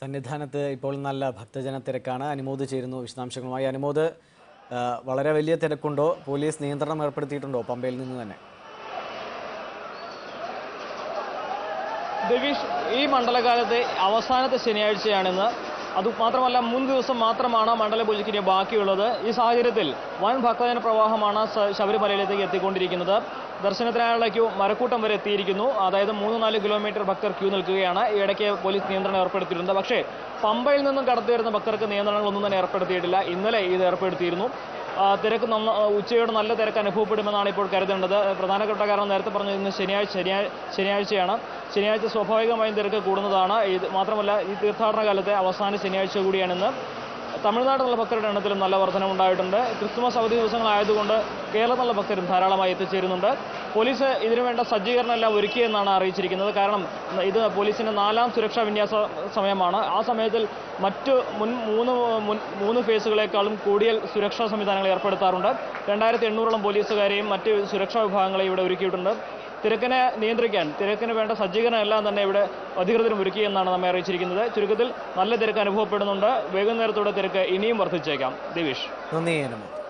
സന്നിധാനത്ത് ഇപ്പോൾ നല്ല ഭക്തജന തിരക്കാണ് അനുമോദ് ചേരുന്നു വിശദാംശങ്ങളുമായി അനുമോദ് ആ, വളരെ വലിയ തിരക്കുണ്ടോ പോലീസ് നിയന്ത്രണം ഏർപ്പെടുത്തിയിട്ടുണ്ടോ പമ്പയിൽ നിന്ന് തന്നെ ദിവീഷ് ഈ മണ്ഡലകാലത്തെ അവസാനത്തെ ശനിയാഴ്ചയാണിന്ന് അത് മാത്രമല്ല മുൻ ദിവസം മാത്രമാണ് മണ്ഡലപൂജയ്ക്ക് ഇനി ബാക്കിയുള്ളത് ഈ സാഹചര്യത്തിൽ വൻ ഭക്തജന പ്രവാഹമാണ് സ- ശബരിമലയിലേക്ക് എത്തിക്കൊണ്ടിരിക്കുന്നത് ദർശനത്തിനായുള്ള ക്യൂ മരക്കൂട്ടം വരെ എത്തിയിരിക്കുന്നു അതായത് മൂന്ന് നാല് കിലോമീറ്റർ ഭക്തർ ക്യൂ നിൽക്കുകയാണ് ഈ ഇടയ്ക്ക് പോലീസ് നിയന്ത്രണം ഏർപ്പെടുത്തിയിട്ടുണ്ട് പക്ഷേ പമ്പയിൽ നിന്നും കടത്തി വരുന്ന ഭക്തർക്ക് നിയന്ത്രണങ്ങളൊന്നും തന്നെ ഏർപ്പെടുത്തിയിട്ടില്ല ഇന്നലെ ഇത് ഏർപ്പെടുത്തിയിരുന്നു ആ, തിരക്ക് നന്ന ആ, ഉച്ചയോടെ നല്ല തിരക്ക് അനുഭവപ്പെടുമെന്നാണ് ഇപ്പോൾ കരുതേണ്ടത് പ്രധാനപ്പെട്ട കാരണം നേരത്തെ പറഞ്ഞു ഇന്ന് ശനിയാഴ്ച ശനിയാഴ്ച ശനിയാഴ്ചയാണ് ശനിയാഴ്ച സ്വാഭാവികമായും തിരക്ക് കൂടുന്നതാണ് ഇത് മാത്രമല്ല ഈ തീർത്ഥാടന കാലത്തെ അവസാന ശനിയാഴ്ച കൂടിയാണിന്ന് തമിഴ്നാട്ടിലുള്ള ഭക്തരുടെ എണ്ണത്തിലും നല്ല വർധനമുണ്ടായിട്ടുണ്ട് ക്രിസ്തുമസ് അവധി ദിവസങ്ങളായതുകൊണ്ട് കേരളത്തിലുള്ള ഭക്തരും ധാരാളമായി എത്തിച്ചേരുന്നുണ്ട് പോലീസ് ഇതിനുവേണ്ട സജ്ജീകരണം എല്ലാം ഒരുക്കിയെന്നാണ് അറിയിച്ചിരിക്കുന്നത് കാരണം ഇത് പോലീസിന്റെ നാലാം സുരക്ഷാ വിന്യാസ സമയമാണ് ആ സമയത്തിൽ മറ്റ് മുൻ മൂന്ന് മുൻ മൂന്ന് ഫേസുകളെക്കാളും കൂടുതൽ സുരക്ഷാ സംവിധാനങ്ങൾ ഏർപ്പെടുത്താറുണ്ട് രണ്ടായിരത്തി എണ്ണൂറോളം പോലീസുകാരെയും മറ്റ് സുരക്ഷാ വിഭാഗങ്ങളെയും ഇവിടെ ഒരുക്കിയിട്ടുണ്ട് തിരക്കിനെ നിയന്ത്രിക്കാൻ തിരക്കിന് വേണ്ട സജ്ജീകരണം എല്ലാം തന്നെ ഇവിടെ അധികൃതരും ഒരുക്കിയെന്നാണ് നമ്മെ അറിയിച്ചിരിക്കുന്നത് ചുരുക്കത്തിൽ നല്ല തിരക്ക് അനുഭവപ്പെടുന്നുണ്ട് വൈകുന്നേരത്തോടെ തിരക്ക് ഇനിയും വർദ്ധിച്ചേക്കാം ദിവിഷ് നന്ദി അനുമോദ്